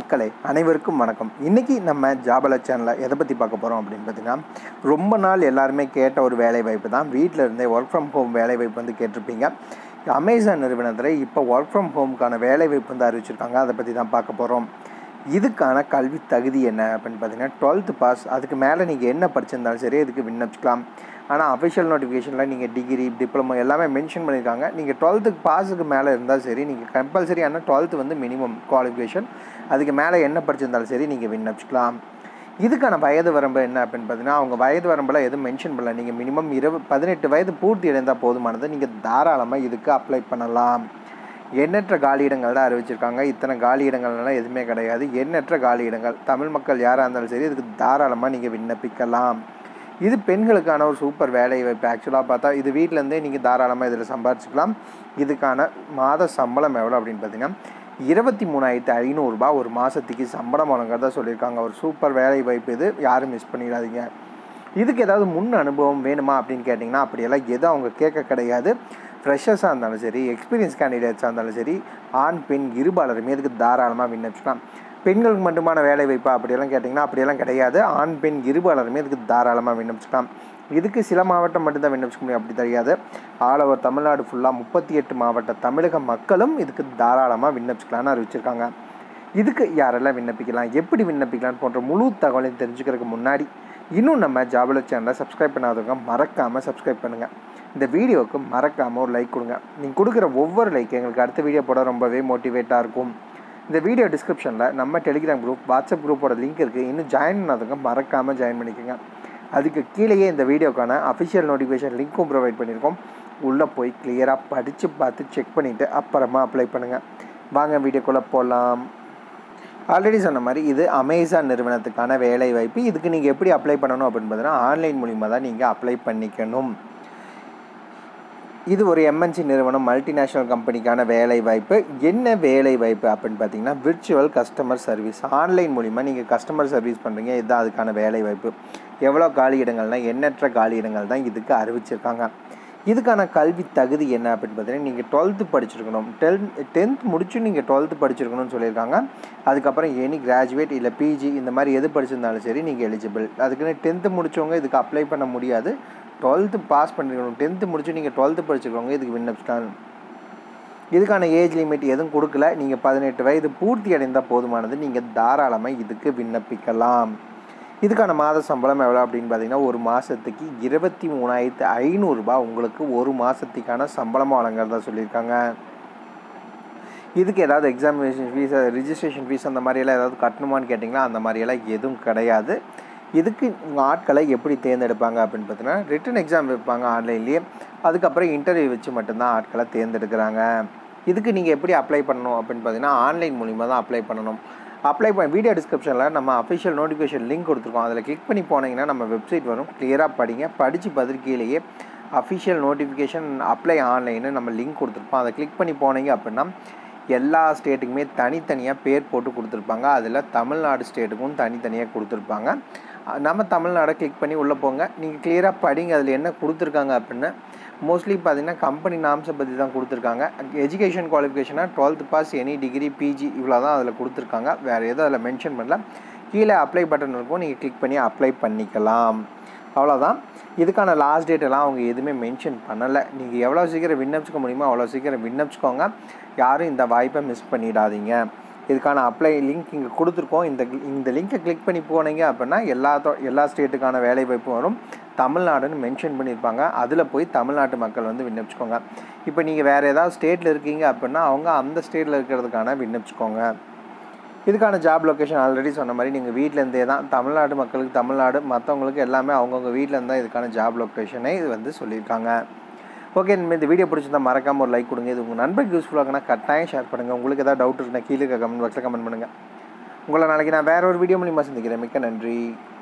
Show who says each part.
Speaker 1: மக்களே அனைவருக்கும் வணக்கம் இன்றைக்கி நம்ம ஜாபல சேனலில் எதை பற்றி பார்க்க போகிறோம் அப்படின்னு பார்த்தீங்கன்னா ரொம்ப நாள் எல்லாருமே கேட்ட ஒரு வேலை வாய்ப்பு தான் வீட்டில் இருந்தே ஒர்க் ஃப்ரம் ஹோம் வேலை வாய்ப்பு வந்து கேட்டிருப்பீங்க அமேசான் நிறுவனத்தில் இப்போ ஒர்க் ஃப்ரம் ஹோமுக்கான வேலை வாய்ப்பு வந்து அறிவிச்சிருக்காங்க அதை பற்றி தான் பார்க்க போகிறோம் இதுக்கான கல்வி தகுதி என்ன அப்படின்னு பார்த்தீங்கன்னா டுவெல்த்து பாஸ் அதுக்கு மேலே நீங்கள் என்ன படிச்சிருந்தாலும் சரி இதுக்கு விண்ணப்பிக்கலாம் ஆனால் அஃபிஷியல் நோட்டிஃபிகேஷனில் நீங்கள் டிகிரி டிப்ளமோ எல்லாமே மென்ஷன் பண்ணியிருக்காங்க நீங்கள் டுவெல்த்துக்கு பாஸுக்கு மேலே இருந்தால் சரி நீங்கள் கம்பல்சரி ஆனால் டுவெல்த்து வந்து மினிமம் குவாலிஃபிகேஷன் அதுக்கு மேலே என்ன படிச்சிருந்தாலும் சரி நீங்கள் விண்ணப்பிச்சுக்கலாம் இதுக்கான வயது வரம்பு என்ன அப்படின்னு பார்த்தீங்கன்னா அவங்க வயது வரம்பில் எதுவும் மென்ஷன் பண்ணல நீங்கள் மினிமம் இருபது பதினெட்டு வயது பூர்த்தி அடைந்தால் போதுமானது நீங்கள் தாராளமாக இதுக்கு அப்ளை பண்ணலாம் எண்ணற்ற காலியிடங்கள் தான் அறிவிச்சிருக்காங்க இத்தனை காலியிடங்கள்லாம் எதுவுமே கிடையாது எண்ணற்ற காலியிடங்கள் தமிழ் மக்கள் யாராக இருந்தாலும் சரி இதுக்கு தாராளமாக நீங்கள் விண்ணப்பிக்கலாம் இது பெண்களுக்கான ஒரு சூப்பர் வேலை வாய்ப்பு ஆக்சுவலாக பார்த்தா இது வீட்டிலேருந்தே நீங்கள் தாராளமாக இதில் சம்பாரிச்சிக்கலாம் இதுக்கான மாத சம்பளம் எவ்வளோ அப்படின்னு பார்த்தீங்கன்னா இருபத்தி மூணாயிரத்து ஐநூறுரூபா ஒரு மாதத்துக்கு சம்பளம் வழங்குறதா சொல்லியிருக்காங்க ஒரு சூப்பர் வேலை வாய்ப்பு இது யாரும் மிஸ் பண்ணிடாதீங்க இதுக்கு ஏதாவது முன் அனுபவம் வேணுமா அப்படின்னு கேட்டிங்கன்னா அப்படியெல்லாம் எதுவும் அவங்க கேட்க கிடையாது ஃப்ரெஷர்ஸாக இருந்தாலும் சரி எக்ஸ்பீரியன்ஸ் கேண்டிடேட்ஸாக இருந்தாலும் சரி ஆண் பெண் இருபாலருமே இதுக்கு தாராளமாக விண்ணப்பிச்சுக்கலாம் பெண்களுக்கு மட்டுமான வேலை வாய்ப்பா அப்படியெல்லாம் கேட்டிங்கன்னா அப்படியெல்லாம் கிடையாது ஆண் பெண் இருபாலருமே இதுக்கு தாராளமாக விண்ணப்பிச்சுக்கலாம் இதுக்கு சில மாவட்டம் மட்டும்தான் விண்ணப்பிச்சுக்க முடியும் அப்படி தெரியாது ஆல் ஓவர் தமிழ்நாடு ஃபுல்லாக முப்பத்தி எட்டு மாவட்ட தமிழக மக்களும் இதுக்கு தாராளமாக விண்ணப்பிச்சுக்கலாம்னு அறிவிச்சிருக்காங்க இதுக்கு யாரெல்லாம் விண்ணப்பிக்கலாம் எப்படி விண்ணப்பிக்கலாம் போன்ற முழு தகவலையும் தெரிஞ்சுக்கிறதுக்கு முன்னாடி இன்னும் நம்ம ஜாபல சேனலை சப்ஸ்கிரைப் பண்ணாதவங்க மறக்காமல் சப்ஸ்கிரைப் பண்ணுங்கள் இந்த வீடியோவுக்கு மறக்காமல் ஒரு லைக் கொடுங்க நீங்கள் கொடுக்குற ஒவ்வொரு லைக் எங்களுக்கு அடுத்த வீடியோ போட ரொம்பவே மோட்டிவேட்டாக இருக்கும் இந்த வீடியோ டிஸ்கிரிப்ஷனில் நம்ம டெலிகிராம் குரூப் வாட்ஸ்அப் குரூப்போட லிங்க் இருக்குது இன்னும் ஜாயின் பண்ணாதவங்க மறக்காமல் ஜாயின் பண்ணிக்கோங்க அதுக்கு கீழேயே இந்த வீடியோக்கான அஃபிஷியல் நோட்டிஃபிகேஷன் லிங்க்கும் ப்ரொவைட் பண்ணியிருக்கோம் உள்ளே போய் கிளியராக படித்து பார்த்து செக் பண்ணிவிட்டு அப்புறமா அப்ளை பண்ணுங்கள் வாங்க வீடியோக்குள்ளே போகலாம் ஆல்ரெடி சொன்ன மாதிரி இது அமேசான் நிறுவனத்துக்கான வேலை வாய்ப்பு இதுக்கு நீங்கள் எப்படி அப்ளை பண்ணணும் அப்படின்னு பார்த்தீங்கன்னா ஆன்லைன் மூலிமா தான் நீங்கள் அப்ளை பண்ணிக்கணும் இது ஒரு எம்என்சி நிறுவனம் மல்டிநேஷ்னல் கம்பெனிக்கான வேலை வாய்ப்பு என்ன வேலை வாய்ப்பு அப்படின்னு பார்த்தீங்கன்னா விர்ச்சுவல் கஸ்டமர் சர்வீஸ் ஆன்லைன் மூலிமா நீங்கள் கஸ்டமர் சர்வீஸ் பண்ணுறீங்க இதுதான் அதுக்கான வேலை வாய்ப்பு எவ்வளோ காலி இடங்கள்னால் எண்ணற்ற காலி இடங்கள் தான் இதுக்கு அறிவிச்சிருக்காங்க இதுக்கான கல்வி தகுதி என்ன அப்படின்னு பார்த்தீங்கன்னா நீங்கள் டுவெல்த்து படிச்சிருக்கணும் டென் டென்த் முடிச்சு நீங்கள் டுவெல்த்து படிச்சிருக்கணும்னு சொல்லியிருக்காங்க அதுக்கப்புறம் எனி கிராஜுவேட் இல்லை பிஜி இந்த மாதிரி எது படிச்சிருந்தாலும் சரி நீங்கள் எலிஜிபிள் அதுக்குன்னு டென்த்து முடித்தவங்க இதுக்கு அப்ளை பண்ண முடியாது டுவெல்த்து பாஸ் பண்ணிருக்கணும் டென்த்து முடிச்சு நீங்கள் டுவெல்த்து படிச்சிருக்கவங்க இதுக்கு விண்ணப்பிச்சிட்டாங்க இதுக்கான ஏஜ் லிமிட் எதுவும் கொடுக்கல நீங்கள் பதினெட்டு வயது பூர்த்தி அடைந்தால் போதுமானது நீங்கள் தாராளமாக இதுக்கு விண்ணப்பிக்கலாம் இதுக்கான மாத சம்பளம் எவ்வளோ அப்படின்னு பார்த்தீங்கன்னா ஒரு மாதத்துக்கு இருபத்தி மூணாயிரத்து ஐநூறுரூபா உங்களுக்கு ஒரு மாதத்துக்கான சம்பளம் வழங்குறதா சொல்லியிருக்காங்க இதுக்கு ஏதாவது எக்ஸாமினேஷன் ஃபீஸ் ரிஜிஸ்ட்ரேஷன் ஃபீஸ் அந்த மாதிரியெல்லாம் ஏதாவது கட்டணுமான்னு கேட்டிங்கன்னா அந்த மாதிரியெல்லாம் எதுவும் கிடையாது இதுக்கு உங்கள் ஆட்களை எப்படி தேர்ந்தெடுப்பாங்க அப்படின்னு பார்த்தீங்கன்னா ரிட்டன் எக்ஸாம் வைப்பாங்க ஆன்லைன்லேயே அதுக்கப்புறம் இன்டர்வியூ வச்சு மட்டும்தான் ஆட்களை தேர்ந்தெடுக்கிறாங்க இதுக்கு நீங்கள் எப்படி அப்ளை பண்ணணும் அப்படின்னு பார்த்தீங்கன்னா ஆன்லைன் மூலிமா தான் அப்ளை பண்ணணும் அப்ளை பண்ண வீடியோ டிஸ்கிரிப்ஷனில் நம்ம அஃபிஷியல் நோட்டிஃபிகேஷன் லிங்க் கொடுத்துருக்கோம் அதில் கிளிக் பண்ணி போனீங்கன்னா நம்ம வெப்சைட் வரும் கிளியராக படிங்க படித்து பதில் கீழேயே அஃபிஷியல் நோட்டிஃபிகேஷன் அப்ளை ஆன்லைன்னு நம்ம லிங்க் கொடுத்துருப்போம் அதை கிளிக் பண்ணி போனீங்க அப்படின்னா எல்லா ஸ்டேட்டுக்குமே தனித்தனியாக பேர் போட்டு கொடுத்துருப்பாங்க அதில் தமிழ்நாடு ஸ்டேட்டுக்கும் தனித்தனியாக கொடுத்துருப்பாங்க நம்ம தமிழ்நாடை கிளிக் பண்ணி உள்ளே போங்க நீங்கள் கிளியராக படிங்க அதில் என்ன கொடுத்துருக்காங்க அப்படின்னு மோஸ்ட்லி பார்த்தீங்கன்னா கம்பெனி நாம்ஸை பற்றி தான் கொடுத்துருக்காங்க எஜுகேஷன் குவாலிஃபிகேஷனாக twelfth pass any degree PG இவ்வளோ தான் அதில் கொடுத்துருக்காங்க வேறு எதுவும் அதில் மென்ஷன் பண்ணல கீழே அப்ளை பட்டன் இருக்கும் நீங்கள் கிளிக் பண்ணி அப்ளை பண்ணிக்கலாம் அவ்வளோதான் இதுக்கான லாஸ்ட் டேட் எல்லாம் அவங்க எதுவுமே மென்ஷன் பண்ணலை நீங்கள் எவ்வளோ சீக்கிரம் விண்ணப்பிச்சுக்க முடியுமோ அவ்வளோ சீக்கிரம் விண்ணப்பிச்சுக்கோங்க யாரும் இந்த வாய்ப்பை மிஸ் பண்ணிடாதீங்க இதுக்கான அப்ளை லிங்க் இங்கே கொடுத்துருக்கோம் இந்த இந்த லிங்க்கை கிளிக் பண்ணி போனீங்க அப்படின்னா எல்லா எல்லா ஸ்டேட்டுக்கான வேலை வாய்ப்பும் வரும் தமிழ்நாடுன்னு மென்ஷன் பண்ணியிருப்பாங்க அதில் போய் தமிழ்நாட்டு மக்கள் வந்து விண்ணப்பிச்சுக்கோங்க இப்போ நீங்கள் வேறு ஏதாவது ஸ்டேட்டில் இருக்கீங்க அப்படின்னா அவங்க அந்த ஸ்டேட்டில் இருக்கிறதுக்கான விண்ணப்பிச்சுக்கோங்க இதுக்கான ஜாப் லொக்கேஷன் ஆல்ரெடி சொன்ன மாதிரி நீங்கள் வீட்டிலேருந்தே தான் தமிழ்நாடு மக்களுக்கு தமிழ்நாடு மற்றவங்களுக்கு எல்லாமே அவங்கவுங்க வீட்டிலேருந்து தான் இதுக்கான ஜாப் லொக்கேஷனே இது வந்து சொல்லியிருக்காங்க ஓகே இந்த வீடியோ பிடிச்சிருந்தா மறக்காமல் ஒரு லைக் கொடுங்க இது உங்கள் நண்பருக்கு யூஸ்ஃபுல்லாகனா கட்டாயம் ஷேர் பண்ணுங்கள் உங்களுக்கு ஏதாவது டவுட் இருக்குன்னா கீழே கமெண்ட் பாக்ஸில் கமெண்ட் பண்ணுங்கள் உங்களை நாளைக்கு நான் வேறு ஒரு வீடியோ மூலியமாக சந்திக்கிறேன் மிக்க நன்றி